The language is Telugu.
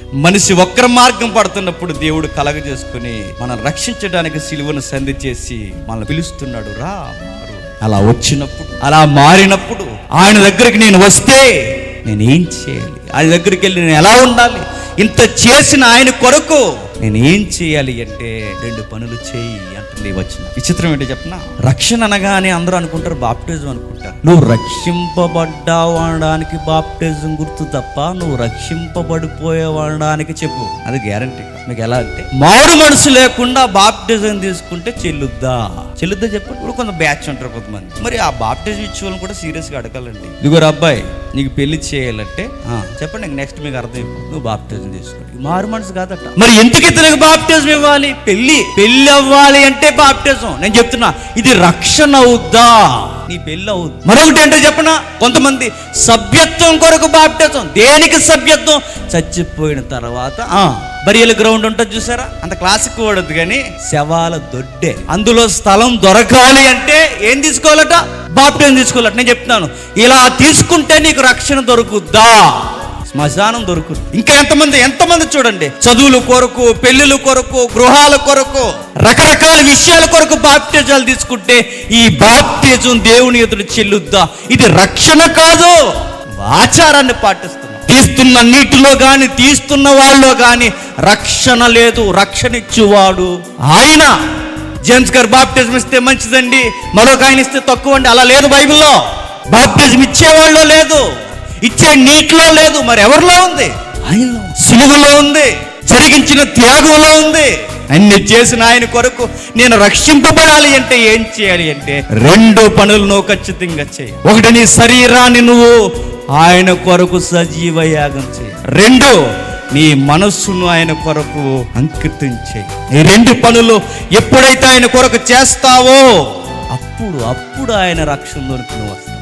మనిషి వక్ర మార్గం పడుతున్నప్పుడు దేవుడు కలగజేసుకుని మనం రక్షించడానికి సిలువను సంధి చేసి మనల్ని పిలుస్తున్నాడు రా మారు. అలా వచ్చినప్పుడు అలా మారినప్పుడు ఆయన దగ్గరికి నేను వస్తే నేను ఏం చేయాలి ఆయన దగ్గరికి వెళ్ళి నేను ఎలా ఉండాలి ఇంత చేసిన ఆయన కొరకు నేను ఏం చేయాలి అంటే రెండు పనులు చేయి అంటుంది వచ్చిన విచిత్రం ఏంటో చెప్పనా రక్షణ అనగానే అందరూ అనుకుంటారు బాప్టిజం అనుకుంటారు నువ్వు రక్షింపబడ్డావు అనడానికి బాప్టిజం గుర్తు తప్ప నువ్వు రక్షింపబడిపోయావు అనడానికి చెప్పు అది గ్యారంటీ మీకు ఎలా అంటే మారు మనసు లేకుండా బాప్టిజం తీసుకుంటే చెల్లుద్దా చెల్లుద్దా చెప్పండి ఇప్పుడు కొంత బ్యాచ్ ఉంటారు కొంతమంది మరి ఆ బాప్టిజం ఇచ్చే వాళ్ళని కూడా సీరియస్గా అడగాలండి ఇదిగో అబ్బాయి నీకు పెళ్లి చేయాలంటే ఆ, చెప్పండి నెక్స్ట్ మీకు అర్థం అయిపోతుంది. నువ్వు బాప్టిజం తీసుకోండి మారు మనసు కాదట మరి ఎందుకు ఇతనికి బాప్టిజం ఇవ్వాలి పెళ్లి పెళ్లి అవ్వాలి అంటే బాప్టిజం నేను చెప్తున్నా ఇది రక్షణ అవుద్దా నీ పెళ్లి అవుద్ది మరొకటి ఏంటో చెప్పనా కొంతమంది సభ్యత్వం కొరకు బాప్టిజం దేనికి సభ్యత్వం చచ్చిపోయిన తర్వాత ఆ బరియల గ్రౌండ్ ఉంటుంది చూసారా అంత క్లాసిక్ వాడద్దు కానీ శవాల దొడ్డే అందులో స్థలం దొరకాలి అంటే ఏం తీసుకోవాలట బాప్టిజం తీసుకోవాలట నేను చెప్తున్నాను ఇలా తీసుకుంటే నీకు రక్షణ దొరుకుద్దా శ్మశానం దొరుకుతుంది ఇంకా ఎంతమంది ఎంతమంది చూడండి చదువుల కొరకు పెళ్లిళ్ళ కొరకు గృహాల కొరకు రకరకాల విషయాల కొరకు బాప్టిజాలు తీసుకుంటే ఈ బాప్టిజం దేవుని ఎదురు చెల్లుద్దా ఇది రక్షణ కాదు ఆచారాన్ని పాటిస్తున్నాం తీస్తున్న నీటిలో గాని తీస్తున్న వాళ్ళలో గాని రక్షణ లేదు రక్షణ ఇచ్చేవాడు ఆయన జేమ్స్ గారు బాప్టిజం ఇస్తే మంచిదండి మరొక ఆయన ఇస్తే తక్కువ అండి అలా లేదు బైబిల్లో బాప్టిజం ఇచ్చేవాళ్ళు లేదు ఇచ్చే నీటిలో లేదు మరి ఎవరిలో ఉంది ఆయనలో సులువులో ఉంది జరిగించిన త్యాగంలో ఉంది అన్ని చేసిన ఆయన కొరకు నేను రక్షింపబడాలి అంటే ఏం చేయాలి అంటే రెండు పనులు నువ్వు ఖచ్చితంగా చేయి ఒకటి నీ శరీరాన్ని నువ్వు ఆయన కొరకు సజీవ యాగం చేయి రెండు నీ మనస్సును ఆయన కొరకు అంకితం చేయి ఈ రెండు పనులు ఎప్పుడైతే ఆయన కొరకు చేస్తావో అప్పుడు అప్పుడు ఆయన రక్షణలోనికి నువ్వు వస్తావు